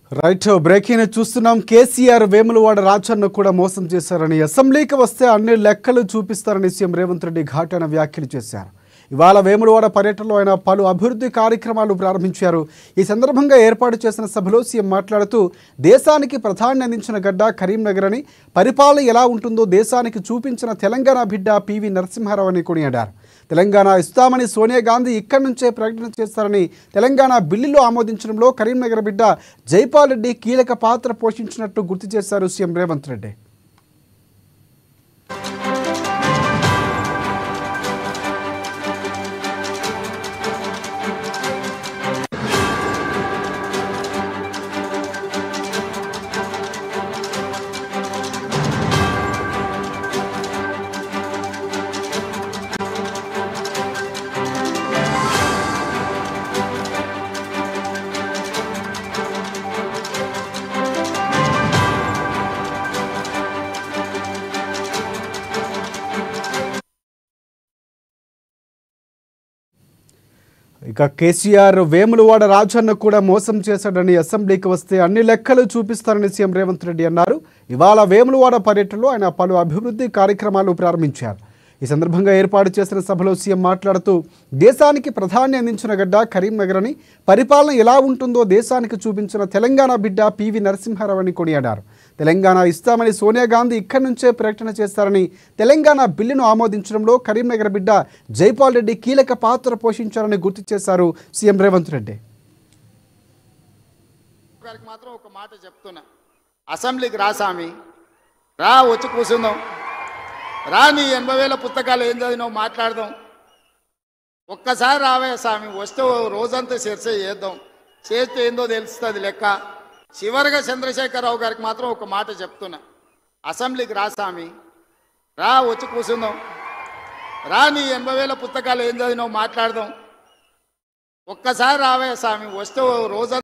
right breaking news చూస్తున్నాం కేసీఆర్ వేములవాడ రాజన్న కూడా మోసం చేశారని అసెంబ్లీకి వస్తే అన్ని లెక్కలు చూపిస్తారని సీఎం రేవంత్ రెడ్డి ఘాటైన వ్యాఖ్యలు చేశారు ఇవాళ వేములవాడ పర్యటనలో ఆయన పలు అభివృద్ధి కార్యక్రమాలు ప్రారంభించారు ఈ సందర్భంగా ఏర్పాటు చేసిన సభలో సీఎం మాట్లాడుతూ దేశానికి ప్రధాని అందించిన గడ్డ కరీంనగర్ అని పరిపాలన ఎలా ఉంటుందో దేశానికి చూపించిన తెలంగాణ బిడ్డ పివి నరసింహారావు అని కొనియాడారు తెలంగాణ ఇస్తామని సోనియా గాంధీ ఇక్కడి నుంచే ప్రకటన చేస్తారని తెలంగాణ బిల్లులు ఆమోదించడంలో కరీంనగర్ బిడ్డ జైపాల్ రెడ్డి కీలక పాత్ర పోషించినట్టు గుర్తు చేశారు సీఎం రేవంత్ రెడ్డి ఇక కేసీఆర్ వేములవాడ రాజన్న కూడా మోసం చేశాడని అసెంబ్లీకి వస్తే అన్ని లెక్కలు చూపిస్తారని సీఎం రేవంత్ రెడ్డి అన్నారు ఇవాళ వేములవాడ పర్యటనలో ఆయన పలు అభివృద్ధి కార్యక్రమాలు ప్రారంభించారు ఈ సందర్భంగా ఏర్పాటు చేసిన సభలో సీఎం మాట్లాడుతూ దేశానికి ప్రధాని అందించిన గడ్డ కరీంనగర్ అని పరిపాలన ఎలా ఉంటుందో దేశానికి చూపించిన తెలంగాణ బిడ్డ పివి నరసింహారావు అని కొనియాడారు తెలంగాణ ఇస్తామని సోనియా గాంధీ ఇక్కడి నుంచే ప్రకటన చేస్తారని తెలంగాణ బిల్లును ఆమోదించడంలో కరీంనగర్ బిడ్డ జైపాల్ రెడ్డి కీలక పాత్ర పోషించారని గుర్తు చేశారు సీఎం రేవంత్ రెడ్డి గారికి మాత్రం ఒక మాట చెప్తున్నా అసెంబ్లీకి రా స్వామి రా వచ్చి కూర్చుందాం రా నీ ఎనభై వేల పుస్తకాలు ఏం చదివినావు మాట్లాడదాం ఒక్కసారి రావే స్వామి వస్తే ఓ రోజంతా చర్చ చేద్దాం చేస్తే ఏందో తెలుస్తుంది లెక్క చివరిగా చంద్రశేఖరరావు గారికి మాత్రం ఒక మాట చెప్తున్నా అసెంబ్లీకి రా స్వామి రా వచ్చి కూర్చుందాం రా నీ ఎనభై వేల పుస్తకాలు ఏం చదివినావు మాట్లాడదాం ఒక్కసారి రావే స్వామి వస్తే ఓ రోజంతా